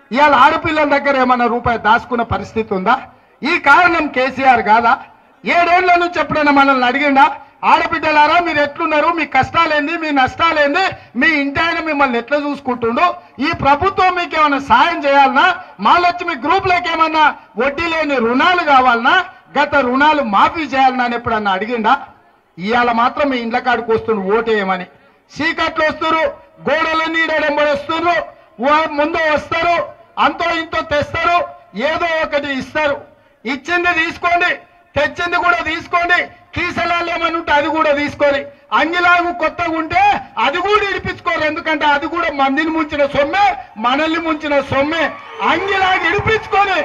ఇవాళ ఆడపిల్లల దగ్గర ఏమన్నా రూపాయి దాచుకున్న పరిస్థితి ఉందా ఈ కారణం కేసీఆర్ కాదా ఏడేళ్ల నుంచి ఎప్పుడైనా మనల్ని అడిగిండా ఆడబిడ్డలారా మీరు ఎట్లున్నారు మీ కష్టాలేంది మీ నష్టాలేంది మీ ఇంటి ఆయన మిమ్మల్ని ఎట్లా చూసుకుంటుండు ఈ ప్రభుత్వం మీకు ఏమైనా సాయం చేయాలనా మహాలక్ష్మి గ్రూప్లకు ఏమన్నా వడ్డీ లేని రుణాలు కావాలనా గత రుణాలు మాఫీ చేయాలనా అని ఎప్పుడన్నా అడిగిండా ఇవాళ మాత్రం మీ ఇండ్ల కాడికి వస్తుండ్రు ఓటేయమని చీకట్లు వస్తున్నారు గోడలు నీడెంబడి వస్తున్నారు వా- ముందు వస్తారు అంతో ఇంతో తెస్తారు ఏదో ఒకటి ఇస్తారు ఇచ్చింది తీసుకోండి తెచ్చింది కూడా తీసుకోండి కీసలాలు ఏమని ఉంటే అది కూడా తీసుకొని అంగిలాగు కొత్తగా ఉంటే అది కూడా ఇడిపించుకోరు ఎందుకంటే అది కూడా మందిని ముంచిన సొమ్మే మనల్ని ముంచిన సొమ్మే అంగిలాగు ఇడిపించుకొని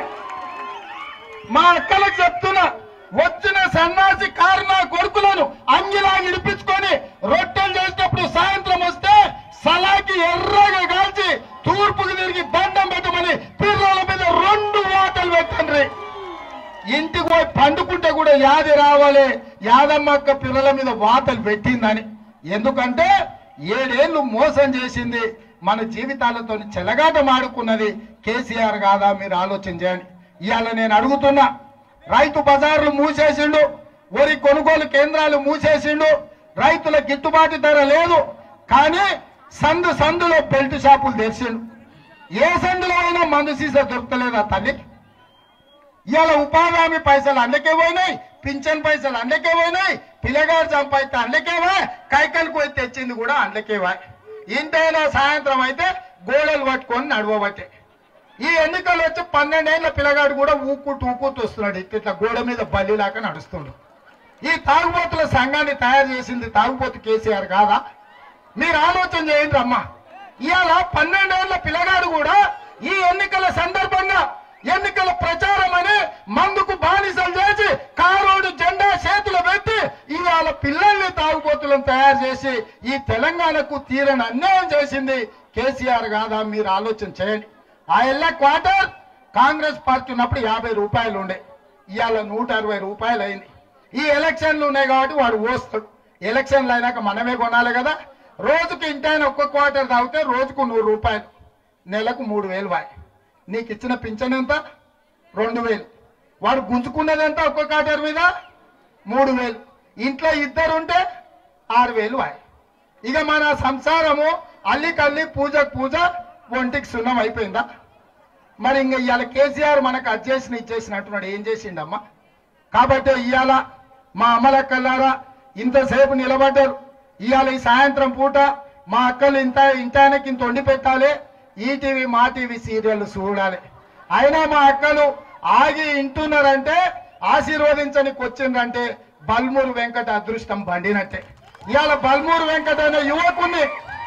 మా అక్కలకు చెప్తున్నా వచ్చిన సన్నాసి కారణ కొడుకులను అంగిలా ఇడిపించుకొని రొట్టెలు చేసినప్పుడు సాయంత్రం వస్తే సలాకి ఎర్రగా కాల్చి తూర్పుకి తిరిగి దండం పెట్టమని పిల్లల మీద రెండు వాటలు పెట్టండి ఇంటికి పోయి పండుకుంటే కూడా యాది రావాలి యాదమ్మక్క పిల్లల మీద వాతలు పెట్టిందని ఎందుకంటే ఏడేళ్లు మోసం చేసింది మన జీవితాలతో చెలగాట మాడుకున్నది కేసీఆర్ కాదా మీరు ఆలోచన చేయండి ఇవాళ నేను అడుగుతున్నా రైతు బజార్లు మూసేసిండు వరి కొనుగోలు కేంద్రాలు మూసేసిండు రైతుల గిట్టుబాటు ధర లేదు కానీ సందు సందులో బెల్ట్ షాపులు తెరిచిండు ఏ సందులో అయినా మందు సీసా దొరకలేదా తల్లి ఇవాళ ఉపాధి హామీ పైసలు అందుకే పోయినాయి పింఛన్ పైసలు అందుకే పోయినాయి పిల్లగారు సంపాదిస్తే అందుకేవా కైకలకు పోయి తెచ్చింది కూడా అందుకేవా ఇంటైనా సాయంత్రం అయితే గోడలు పట్టుకొని నడవబట్టే ఈ ఎన్నికలు వచ్చి పన్నెండేళ్ల పిల్లగాడు కూడా ఊక్కుంటూ ఊక్కుంటూ వస్తున్నాడు ఇట్లా ఇట్లా గోడ మీద బల్లిలాగా నడుస్తుండు ఈ తాగుబోతుల సంఘాన్ని తయారు చేసింది తాగుబోతు కేసీఆర్ కాదా మీరు ఆలోచన చేయండి అమ్మా ఇవాళ పన్నెండేళ్ల పిల్లగాడు కూడా ఈ ఎన్నికల సందర్భంగా ఎన్నికల ప్రచారం అని మందుకు బానిసలు చేసి కారోడు జెండా చేతులు పెట్టి ఇవాళ పిల్లల్ని తాగుబోతులను తయారు చేసి ఈ తెలంగాణకు తీరని అన్యాయం చేసింది కేసీఆర్ కాదా మీరు ఆలోచన చేయండి ఆ ఎల్ల క్వార్టర్ కాంగ్రెస్ పార్టీ ఉన్నప్పుడు యాభై రూపాయలు ఉండే ఇవాళ నూట అరవై రూపాయలు అయింది ఈ ఎలక్షన్లు ఉన్నాయి కాబట్టి వాడు ఓస్తాడు ఎలక్షన్లు అయినాక మనమే కొనాలి కదా రోజుకి ఇంటాయన ఒక్క క్వార్టర్ తాగితే రోజుకు నూరు రూపాయలు నెలకు మూడు వేలు వాయి నీకు ఇచ్చిన పింఛన్ ఎంత రెండు వేలు వాడు గుంజుకున్నది ఎంత ఒక్క క్వార్టర్ మీద మూడు వేలు ఇంట్లో ఇద్దరు ఉంటే ఆరు వేలు వాయి ఇక మన సంసారము అల్లికల్లి పూజకు పూజ ఒంటికి సున్నం అయిపోయిందా మరి ఇంకా ఇవాళ కేసీఆర్ మనకు అడ్జేసిన ఇచ్చేసినట్టున్నాడు ఏం చేసిండమ్మా కాబట్టి ఇవాళ మా అమ్మలక్కల్లారా ఇంతసేపు నిలబడ్డారు ఇవాళ ఈ సాయంత్రం పూట మా అక్కలు ఇంత ఇంటానికి ఇంత వండి పెట్టాలి ఈటీవీ మా టీవీ సీరియల్ చూడాలి అయినా మా అక్కలు ఆగి ఇంటున్నారంటే ఆశీర్వదించనికి వచ్చిందంటే బల్మూరు వెంకట అదృష్టం బండినట్టే ఇవాళ బల్మూరు వెంకట అనే యువకుని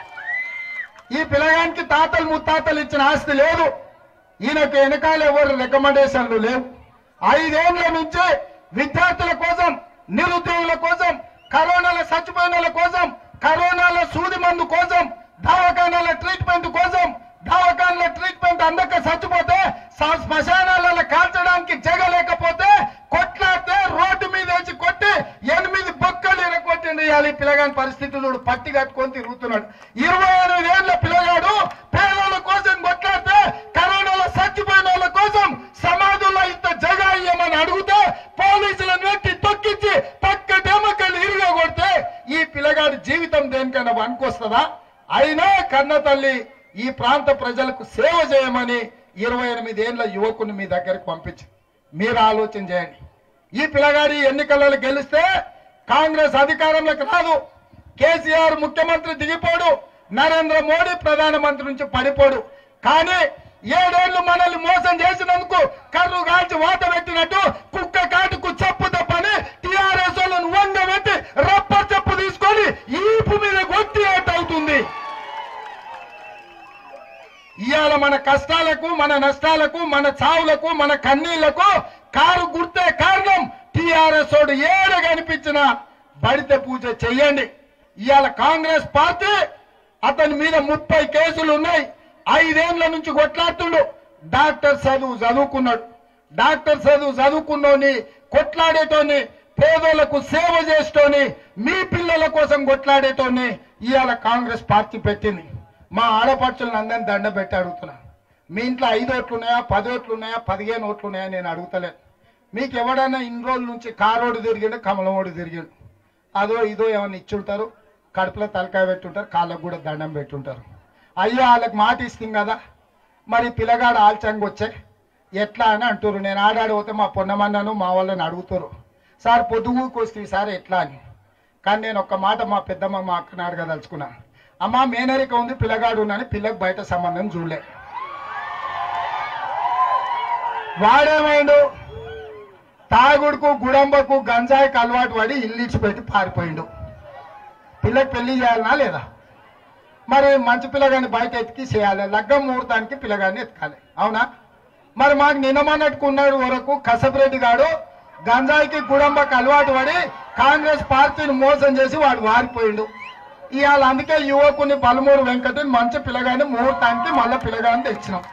ఈ పిల్లగానికి తాతలు ముత్తాతలు ఇచ్చిన ఆస్తి లేదు ఈయనకు వెనకాల ఎవరు రికమెండేషన్లు లేవు ఐదేళ్ల నుంచి విద్యార్థుల కోసం నిరుద్యోగుల కోసం కరోనాలో చచ్చిపోయిన వాళ్ళ కోసం కరోనాలో సూది మందు కోసం దవాఖానాల ట్రీట్మెంట్ కోసం దవాఖానాల ట్రీట్మెంట్ అందక చచ్చిపోతే స- శ్మశానాలలో కాల్చడానికి జగలేకపోతే కొట్లాడితే రోడ్డు మీద వేసి కొట్టి ఎనిమిది బొక్కలు ఇరగొట్టిండు ఇవాళ ఈ పిల్లగాని పరిస్థితి చూడు పట్టి కట్టుకొని తిరుగుతున్నాడు ఇరవై ఎనిమిది ఏళ్ళ పిల్లగాడు పేదల కోసం కొట్లాడితే కరోనాలో చచ్చిపోయిన వాళ్ళ కోసం సమాధుల్లో ఇంత జగా ఇయ్యమని అడిగితే పోలీసులను పెట్టి తొక్కించి పక్క డెమకలు ఇరుగా కొడితే ఈ పిల్లగాడి జీవితం దేనికైనా వనుకొస్తుందా అయినా కన్న తల్లి ఈ ప్రాంత ప్రజలకు సేవ చేయమని ఇరవై ఎనిమిది ఏళ్ల యువకుని మీ దగ్గరికి పంపించి మీరు ఆలోచన చేయండి ఈ పిల్లగాడి ఎన్నికలలో గెలిస్తే కాంగ్రెస్ అధికారంలోకి రాదు కేసీఆర్ ముఖ్యమంత్రి దిగిపోడు నరేంద్ర మోడీ ప్రధానమంత్రి నుంచి పడిపోడు కానీ ఏడేళ్లు మనల్ని మోసం చేసినందుకు కర్రు కాల్చి వాత పెట్టినట్టు కుక్క కాటుకు చెప్పు తప్పని టిఆర్ఎస్ వాళ్ళని వంద పెట్టి రబ్బర్ చెప్పు తీసుకొని ఈపు మీద కొట్టి అవుతుంది ఇవాళ మన కష్టాలకు మన నష్టాలకు మన చావులకు మన కన్నీళ్లకు కారు గుర్తే కారణం టిఆర్ఎస్ ఓడు ఏడ కనిపించిన బడిత పూజ చెయ్యండి ఇవాళ కాంగ్రెస్ పార్టీ అతని మీద ముప్పై కేసులు ఉన్నాయి ఐదేళ్ల నుంచి కొట్లాడుతుండు డాక్టర్ చదువు చదువుకున్నాడు డాక్టర్ చదువు చదువుకున్నోని కొట్లాడేటోని పేదోళ్లకు సేవ చేసేటోని మీ పిల్లల కోసం కొట్లాడేటోని ఇవాళ కాంగ్రెస్ పార్టీ పెట్టింది మా ఆడపడుచులను అందరిని దండ పెట్టి అడుగుతున్నా మీ ఇంట్లో ఐదు ఓట్లు ఉన్నాయా పది ఓట్లు ఉన్నాయా పదిహేను ఓట్లు ఉన్నాయా నేను అడుగుతలేను మీకు ఎవడన్నా ఇన్ని రోజుల నుంచి కారోడు తిరిగిండు కమలమోడు తిరిగిండు అదో ఇదో ఏమన్నా ఇచ్చుంటారు కడుపులో తలకాయ పెట్టుంటారు కాళ్ళకు కూడా దండం పెట్టుంటారు అయ్యో వాళ్ళకి మాట ఇస్తుంది కదా మరి పిల్లగాడు ఆల్చంగా వచ్చే ఎట్లా అని అంటారు నేను ఆడాడి పోతే మా పొన్నమన్నను మా వాళ్ళని అడుగుతారు సార్ పొద్దుగుకు వస్తే సార్ ఎట్లా అని కానీ నేను ఒక్క మాట మా పెద్దమ్మ మా అక్కని అడగదలుచుకున్నా అమ్మ మేనరిక ఉంది పిల్లగాడు ఉన్నాని పిల్లకు బయట సంబంధం చూడలే వాడేమైండు తాగుడుకు గుడంబకు గంజాయికి అలవాటు పడి ఇల్లు పెట్టి పారిపోయిండు పిల్లకి పెళ్లి చేయాలనా లేదా మరి మంచి పిల్లగాని బయట ఎతికి చేయాలి లగ్గం ముహూర్తానికి పిల్లగాన్ని ఎతకాలి అవునా మరి మాకు నిన్నమన్నట్టుకున్నాడు వరకు కసబరెడ్డి గాడు గంజాయికి గుడంబకు అలవాటు పడి కాంగ్రెస్ పార్టీని మోసం చేసి వాడు వారిపోయిండు ఇవాళ అందుకే యువకుని బలమూరు వెంకటని మంచి పిల్లగాని ముహూర్తానికి మళ్ళీ పిల్లగాని తెచ్చినాం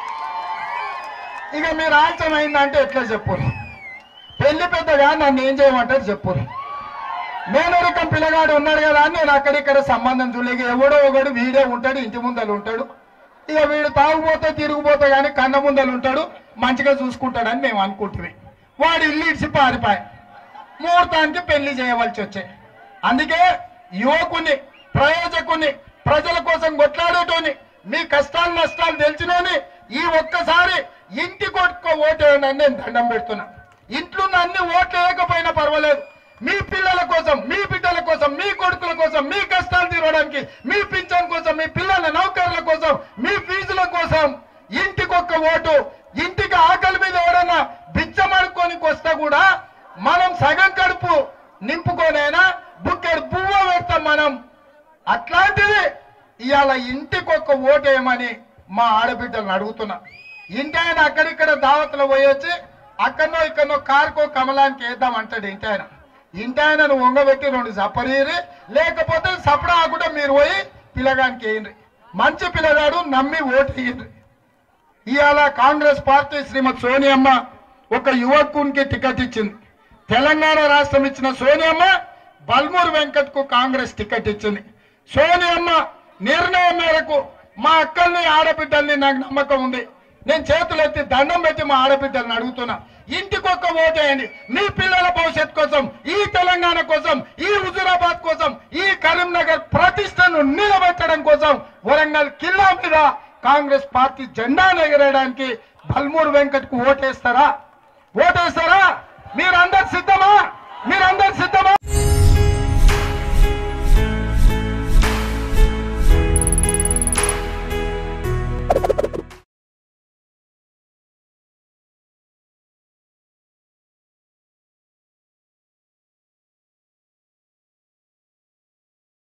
ఇక మీరు ఆలస్యం అయిందంటే ఎట్లా చెప్పు పెళ్లి పెద్దగా నన్ను ఏం చేయమంటారు చెప్పు మేనరికం పిల్లగాడు ఉన్నాడు కదా అని నేను అక్కడిక్కడ సంబంధం చూడలేక ఎవడో ఒకడు వీడే ఉంటాడు ఇంటి ముందలు ఉంటాడు ఇక వీడు తాగుపోతే తిరిగిపోతే కానీ కన్న ముందలు ఉంటాడు మంచిగా చూసుకుంటాడని మేము అనుకుంటున్నాం వాడు ఇల్లు ఇడిచి పారిపోయి ముహూర్తానికి పెళ్లి చేయవలసి వచ్చాయి అందుకే యువకుని ప్రయోజకుని ప్రజల కోసం కొట్లాడేటోని మీ కష్టాలు నష్టాలు తెలిసినోని ఈ ఒక్కసారి ఇంటి కొట్టుకో ఓటేయండి అని నేను దండం పెడుతున్నా ఇంట్లో అన్ని ఓట్లు వేయకపోయినా పర్వాలేదు మీ పిల్లల కోసం మీ బిడ్డల కోసం మీ కొడుకుల కోసం మీ కష్టాలు తీరడానికి మీ పింఛన్ కోసం మీ పిల్లల నౌకర్ల కోసం మీ ఫీజుల కోసం ఇంటికొక్క ఓటు ఇంటికి ఆకలి మీద ఎవడన్నా బిచ్చమడుకోనికి వస్తే కూడా మనం సగం కడుపు నింపుకోనైనా బుక్కెడు పువ్వ పెడతాం మనం అట్లాంటిది ఇవాళ ఇంటికొక్క ఓటేయమని మా ఆడబిడ్డలను అడుగుతున్నా ఇంటి ఆయన అక్కడిక్కడ దావత్లో పోయొచ్చి అక్కడనో ఇక్కడనో కారుకో కమలానికి వేద్దాం అంటాడు ఇంటి ఆయన ఇంటి ఆయనను వంగబెట్టి రెండు సపరీరి లేకపోతే సపడా కూడా మీరు పోయి పిల్లగానికి వేయండి మంచి పిల్లగాడు నమ్మి ఓటు వేయండి ఇవాళ కాంగ్రెస్ పార్టీ శ్రీమతి సోనియమ్మ ఒక యువకునికి టికెట్ ఇచ్చింది తెలంగాణ రాష్ట్రం ఇచ్చిన సోనియమ్మ బల్మూరు వెంకట్ కు కాంగ్రెస్ టికెట్ ఇచ్చింది సోనియమ్మ నిర్ణయం మేరకు మా అక్కల్ని ఆడబిడ్డల్ని నాకు నమ్మకం ఉంది నేను చేతులు ఎత్తి దండం పెట్టి మా ఆడబిడ్డల్ని అడుగుతున్నా ఇంటికొక్క ఓటేయండి మీ పిల్లల భవిష్యత్ కోసం ఈ తెలంగాణ కోసం ఈ హుజురాబాద్ కోసం ఈ కరీంనగర్ ప్రతిష్టను నిలబెట్టడం కోసం వరంగల్ కిల్లా మీద కాంగ్రెస్ పార్టీ జెండా ఎగరేయడానికి బల్మూరు వెంకట్ కు ఓటేస్తారా ఓటేస్తారా మీరందరు సిద్ధమా మీరందరు సిద్ధమా